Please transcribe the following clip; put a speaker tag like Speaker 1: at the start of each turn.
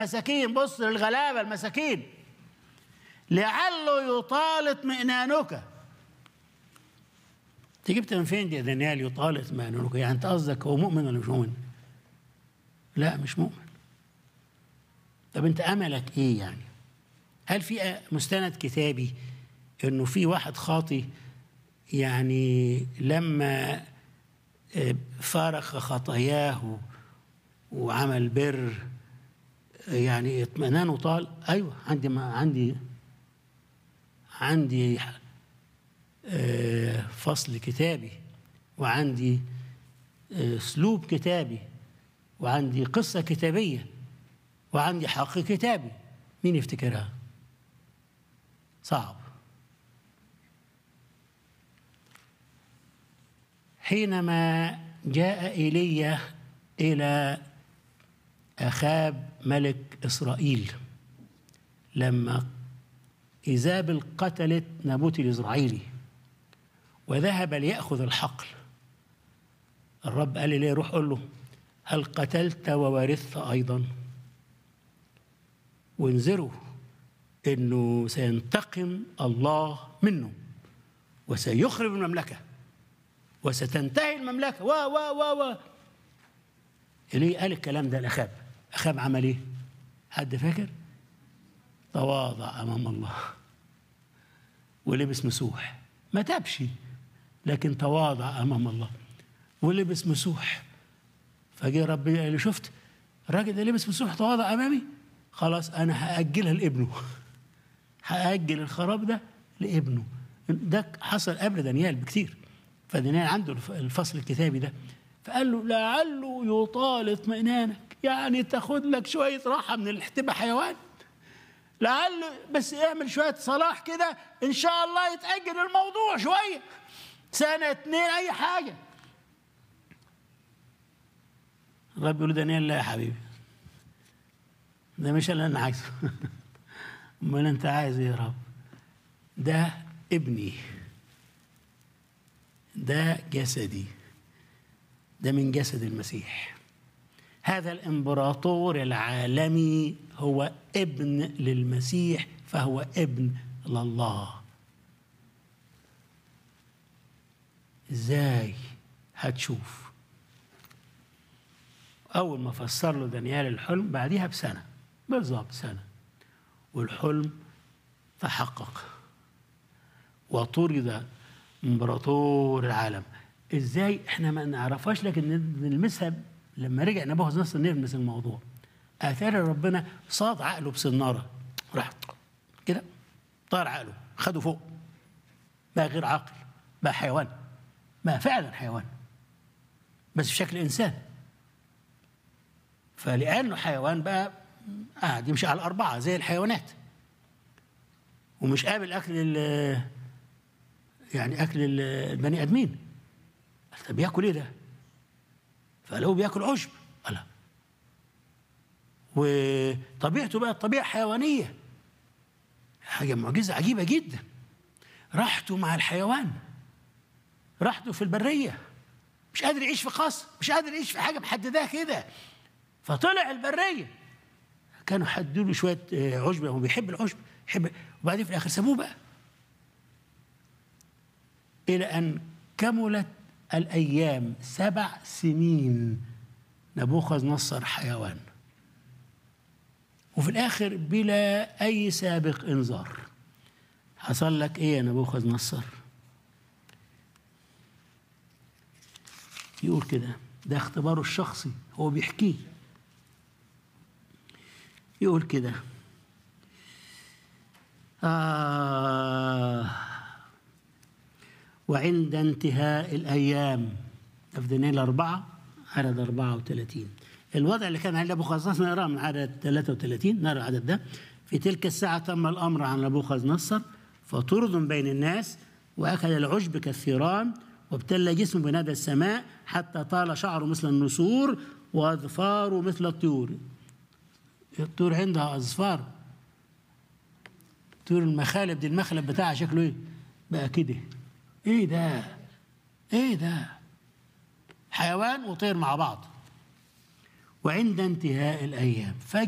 Speaker 1: مساكين بص للغلابة المساكين لعله يطال اطمئنانك انت جبت من فين دي يا دانيال يطال اطمئنانك يعني انت قصدك هو مؤمن ولا مش مؤمن لا مش مؤمن طب انت املك ايه يعني هل في مستند كتابي انه في واحد خاطي يعني لما فارق خطاياه وعمل بر يعني اطمئنانه طال ايوه عندي ما عندي عندي فصل كتابي وعندي اسلوب كتابي وعندي قصه كتابيه وعندي حق كتابي مين يفتكرها صعب حينما جاء ايليا الى اخاب ملك اسرائيل لما ايزابل قتلت نابوت الاسرائيلي وذهب ليأخذ الحقل الرب قال لي روح قول له هل قتلت وورثت أيضا وانذروا انه سينتقم الله منه وسيخرب المملكه وستنتهي المملكه و و و و ليه قال الكلام ده لاخاب اخاب عمل ايه حد فاكر تواضع امام الله ولبس مسوح ما تابش لكن تواضع امام الله ولبس مسوح فجه ربنا قال لي شفت الراجل ده لبس مسوح تواضع امامي خلاص انا هاجلها لابنه هاجل الخراب ده لابنه ده حصل قبل دانيال بكتير فدانيال عنده الفصل الكتابي ده فقال له لعله يطال اطمئنانك يعني تاخد لك شويه راحه من الاحتباء حيوان لعل بس اعمل شويه صلاح كده ان شاء الله يتاجل الموضوع شويه سنه اتنين اي حاجه الرب يقول دانيال لا يا حبيبي ده مش اللي انا عايزه امال انت عايز ايه يا رب ده ابني ده جسدي ده من جسد المسيح هذا الامبراطور العالمي هو ابن للمسيح فهو ابن لله ازاي هتشوف اول ما فسر له دانيال الحلم بعديها بسنه بالظبط سنه والحلم تحقق وطرد امبراطور العالم ازاي احنا ما نعرفهاش لكن نلمسها لما رجع نبوخذ نصر نلمس الموضوع اتاري ربنا صاد عقله بسناره راح كده طار عقله خده فوق بقى غير عاقل بقى حيوان بقى فعلا حيوان بس في شكل انسان فلانه حيوان بقى قاعد يمشي على الاربعه زي الحيوانات ومش قابل اكل يعني اكل البني ادمين طب بياكل ايه ده؟ فلو بياكل عشب قال وطبيعته بقى طبيعه حيوانيه حاجه معجزه عجيبه جدا راحته مع الحيوان راحته في البريه مش قادر يعيش في قصر مش قادر يعيش في حاجه محدداه كده فطلع البريه كانوا حدوا له شويه عشب هو بيحب العشب يحب وبعدين في الاخر سابوه بقى الى ان كملت الايام سبع سنين نبوخذ نصر حيوان وفي الاخر بلا اي سابق انذار حصل لك ايه يا نبوخذ نصر يقول كده ده اختباره الشخصي هو بيحكيه يقول كده آه وعند انتهاء الأيام في دانيال أربعة عدد 34 الوضع اللي كان عند أبو نصر نقراه من عدد 33 نرى العدد ده في تلك الساعة تم الأمر عن نبوخذ نصر فطرد بين الناس وأكل العشب كالثيران وابتل جسمه بندى السماء حتى طال شعره مثل النسور وأظفاره مثل الطيور الطيور عندها أظفار طيور المخالب دي المخلب بتاعها شكله ايه؟ بقى كده ايه ده؟ ايه ده؟ حيوان وطير مع بعض وعند انتهاء الايام فجأة